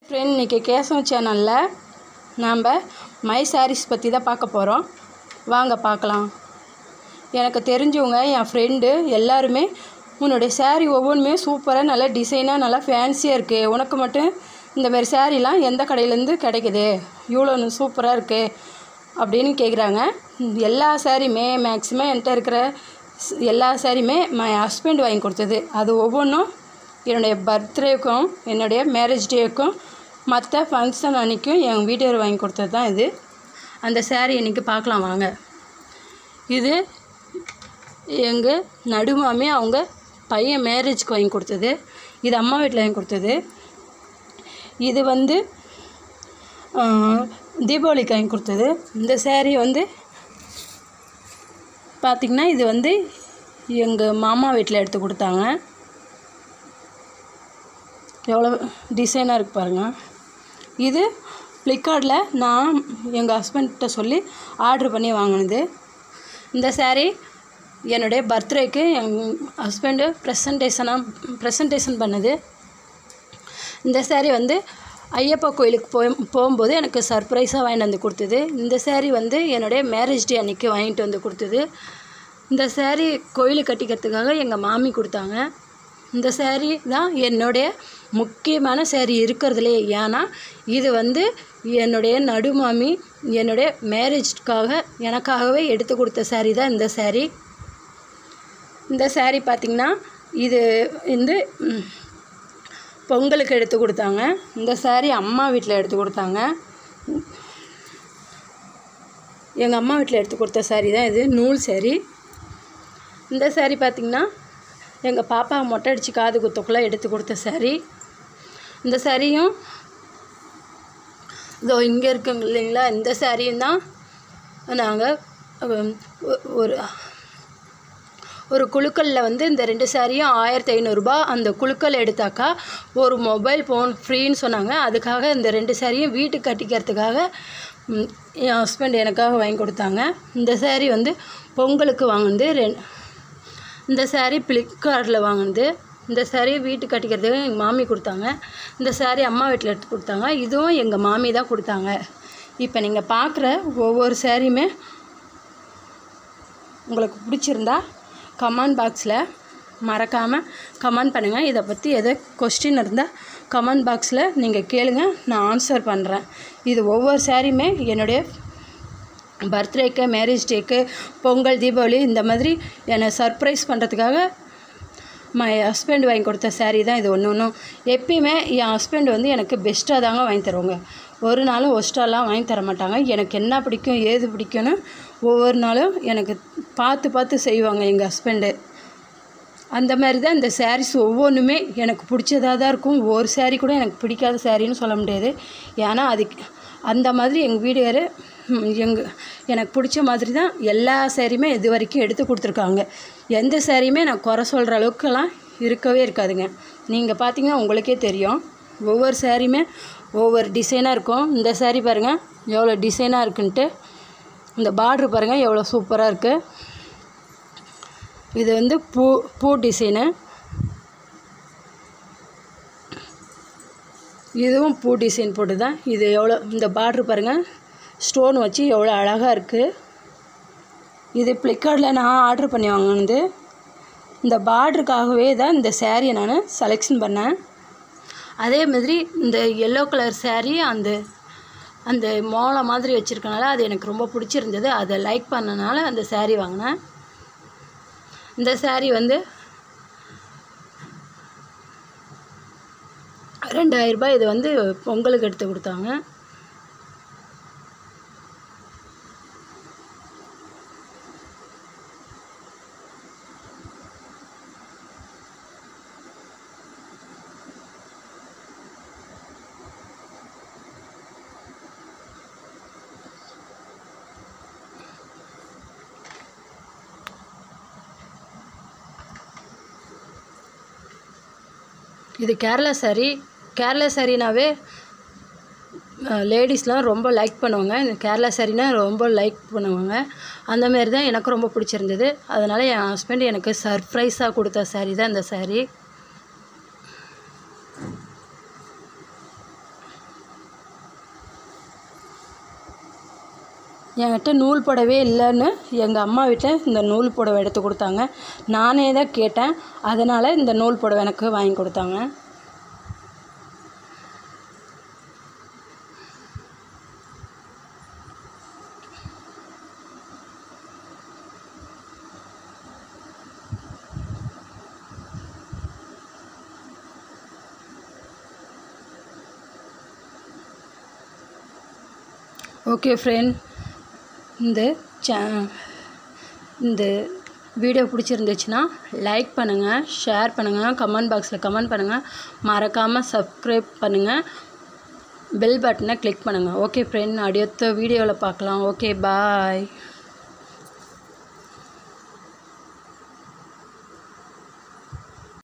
friend இன்றைக்கி கேசவம் சேனலில் நாம் மை சாரீஸ் பற்றி தான் பார்க்க போகிறோம் வாங்க பார்க்கலாம் எனக்கு தெரிஞ்சவங்க என் ஃப்ரெண்டு எல்லாருமே உன்னுடைய saree ஒவ்வொன்றுமே சூப்பராக நல்லா டிசைனாக நல்லா ஃபேன்சியாக இருக்குது உனக்கு மட்டும் இந்த மாதிரி சாரீலாம் எந்த கடையிலேருந்து கிடைக்குது இவ்வளோ சூப்பராக இருக்குது அப்படின்னு கேட்குறாங்க எல்லா சாரியுமே மேக்ஸிமம் என்கிட்ட இருக்கிற ஸ்- எல்லா சாரியுமே மை ஹஸ்பண்ட் வாங்கி கொடுத்தது அது ஒவ்வொன்றும் என்னுடைய பர்த்டேக்கும் என்னுடைய மேரேஜ் டேக்கும் மற்ற ஃபங்க்ஷன் அன்றைக்கும் என் வீட்டுக்கார் வாங்கி கொடுத்தது தான் இது அந்த saree இன்றைக்கி பார்க்கலாம் வாங்க இது எங்கள் நடுமாமே அவங்க பையன் மேரேஜ்க்கு வாங்கி கொடுத்தது இது அம்மா வீட்டில் வாங்கி கொடுத்தது இது வந்து ஆஹ், தீபாவளிக்கு வாங்கி கொடுத்தது இந்த saree வந்து பார்த்திங்கன்னா இது வந்து எங்கள் மாமா வீட்டில் எடுத்து கொடுத்தாங்க எவ்வளோ டிசைனாக இருக்கு பாருங்கள் இது ஃப்ளிப்கார்ட்டில் நான் எங்கள் ஹஸ்பண்ட்கிட்ட சொல்லி ஆர்டர் பண்ணி வாங்கினது இந்த saree என்னுடைய பர்த்டேக்கு என் ஹஸ்பண்டு ப்ரெசன்டேஷனாக ப்ரெசன்டேஷன் பண்ணது இந்த saree வந்து ஐயப்பா கோயிலுக்கு போய் போகும்போது எனக்கு சர்ப்ரைஸாக வாங்கிட்டு வந்து கொடுத்தது இந்த saree வந்து என்னுடைய மேரேஜ் டே அன்றைக்கி வாங்கிட்டு வந்து கொடுத்தது இந்த saree கோயிலுக்கு கட்டிக்கிறதுக்காக எங்கள் மாமி கொடுத்தாங்க இந்த saree தான் என்னுடைய முக்கியமான saree இருக்கிறதுலே ஏன்னா இது வந்து என்னுடைய நடுமாமி என்னுடைய மேரேஜ்க்காக எனக்காகவே எடுத்து கொடுத்த saree தான் இந்த saree இந்த saree பார்த்திங்கன்னா இது வந்து ம், பொங்கலுக்கு எடுத்து கொடுத்தாங்க இந்த saree அம்மா வீட்டில் எடுத்து கொடுத்தாங்க எங்கள் அம்மா வீட்டில் எடுத்து கொடுத்த saree தான் இது நூல் saree இந்த saree பார்த்திங்கன்னா எங்கள் பாப்பா மொட்டை அடித்து காது குத்தக்குள்ளே எடுத்து கொடுத்த saree இந்த சாரியும் இதோ இங்கே இருக்குங்க இல்லைங்களா இந்த சாரியும் தான் நாங்கள் ஒரு ஒரு குழுக்களில் வந்து இந்த ரெண்டு சாரியும் ஆயிரத்தி ஐநூறுரூபா அந்த குழுக்கள் எடுத்தாக்கா ஒரு மொபைல் ஃபோன் ஃப்ரீன்னு சொன்னாங்க அதுக்காக இந்த ரெண்டு சாரியும் வீட்டுக்கு கட்டிக்கிறதுக்காக ம், என் ஹஸ்பண்ட் எனக்காக வாங்கி கொடுத்தாங்க இந்த saree வந்து பொங்கலுக்கு வாங்கினது ரெ இந்த saree ஃப்ளிப்கார்ட்டில் வாங்கினது இந்த saree வீட்டுக்கு கட்டிக்கிறதுக்கு எங்கள் மாமி கொடுத்தாங்க இந்த saree அம்மா வீட்டில் எடுத்து கொடுத்தாங்க இதுவும் எங்கள் மாமி தான் கொடுத்தாங்க இப்போ நீங்கள் பார்க்குற ஒவ்வொரு சாரியுமே உங்களுக்கு பிடிச்சிருந்தா கமெண்ட் பாக்ஸில் மறக்காமல் கமெண்ட் பண்ணுங்கள் இதை பற்றி எதோ கொஸ்டின் இருந்தால் கமெண்ட் பாக்ஸில் நீங்கள் கேளுங்க நான் ஆன்சர் பண்ணுறேன் இது ஒவ்வொரு சாரியுமே என்னுடைய பர்த்டேக்கு மேரேஜ் டேக்கு பொங்கல் தீபாவளி இந்த மாதிரி என்னை சர்ப்ரைஸ் பண்ணுறதுக்காக மை ஹஸ்பண்ட் வாங்கி கொடுத்த saree தான் இது ஒன்று ஒன்றும் எப்பயுமே என் ஹஸ்பண்ட் வந்து எனக்கு பெஸ்ட்டாக தாங்க வாங்கி தருவாங்க ஒரு நாளும் ஒஸ்ட்டாலாம் வாங்கி தர மாட்டாங்க எனக்கு என்ன பிடிக்கும் ஏது பிடிக்கும்னு ஒவ்வொரு நாளும் எனக்கு பார்த்து பார்த்து செய்வாங்க எங்கள் ஹஸ்பண்டு அந்த மாதிரி தான் இந்த sarees ஒவ்வொன்றுமே எனக்கு பிடிச்சதாக தான் இருக்கும் ஒரு saree கூட எனக்கு பிடிக்காத சாரின்னு சொல்ல முடியாது ஏன்னா அதுக்கு அந்த மாதிரி எங்கள் வீடுகார் எங்கள் எனக்கு பிடிச்ச மாதிரி தான் எல்லா சாரியுமே இது வரைக்கும் எடுத்து கொடுத்துருக்காங்க எந்த சாரியுமே நான் குறை சொல்கிற அளவுக்குலாம் இருக்கவே இருக்காதுங்க நீங்கள் பார்த்தீங்கன்னா உங்களுக்கே தெரியும் ஒவ்வொரு சாரியுமே ஒவ்வொரு டிசைனாக இருக்கும் இந்த saree பாருங்கள் எவ்வளோ டிசைனாக இருக்குன்ட்டு இந்த பார்ட்ரு பாருங்கள் எவ்வளோ சூப்பராக இருக்குது இது வந்து பூ பூ டிசைனு இதுவும் பூ டிசைன் போட்டு தான் இது எவ்வளோ இந்த பார்ட்ரு பாருங்கள் ஸ்டோன் வச்சு எவ்வளோ அழகாக இருக்குது இது ஃப்ளிப்கார்ட்டில் நான் ஆர்டர் பண்ணி வாங்கினது இந்த பார்டருக்காகவே தான் இந்த சேரீயை நான் செலெக்ஷன் பண்ணேன் அதே மாதிரி இந்த எல்லோ கலர் saree அந்த அந்த மோளை மாதிரி வச்சுருக்கனால அது எனக்கு ரொம்ப பிடிச்சிருந்தது அதை லைக் பண்ணனால அந்த saree வாங்கினேன் இந்த saree வந்து ரெண்டாயிரம் ரூபாய் இது வந்து பொங்கலுக்கு எடுத்து கொடுத்தாங்க இது கேரளா saree கேரளா சாரினாவே லேடிஸ்லாம் ரொம்ப லைக் பண்ணுவாங்க இந்த கேரளா சாரினா ரொம்ப லைக் பண்ணுவாங்க அந்த மாதிரி தான் எனக்கு ரொம்ப பிடிச்சிருந்தது அதனால் என் ஹஸ்பண்ட் எனக்கு சர்ப்ரைஸாக கொடுத்த saree தான் இந்த saree என்கிட்ட நூல் புடவே இல்லைன்னு எங்கள் அம்மா வீட்டில் இந்த நூல் புடவை எடுத்து கொடுத்தாங்க நானே தான் கேட்டேன் அதனால் இந்த நூல் புடவை எனக்கு வாங்கி கொடுத்தாங்க ஓகே ஃப்ரெண்ட் இந்த சே இந்த வீடியோ பிடிச்சிருந்துச்சுன்னா லைக் பண்ணுங்கள் ஷேர் பண்ணுங்கள் கமெண்ட் பாக்ஸில் கமெண்ட் பண்ணுங்கள் மறக்காமல் சப்ஸ்கிரைப் பண்ணுங்கள் பெல் பட்டனை கிளிக் பண்ணுங்கள் ஓகே ஃப்ரெண்ட் அடுத்த வீடியோவில் பார்க்கலாம் ஓகே பாய்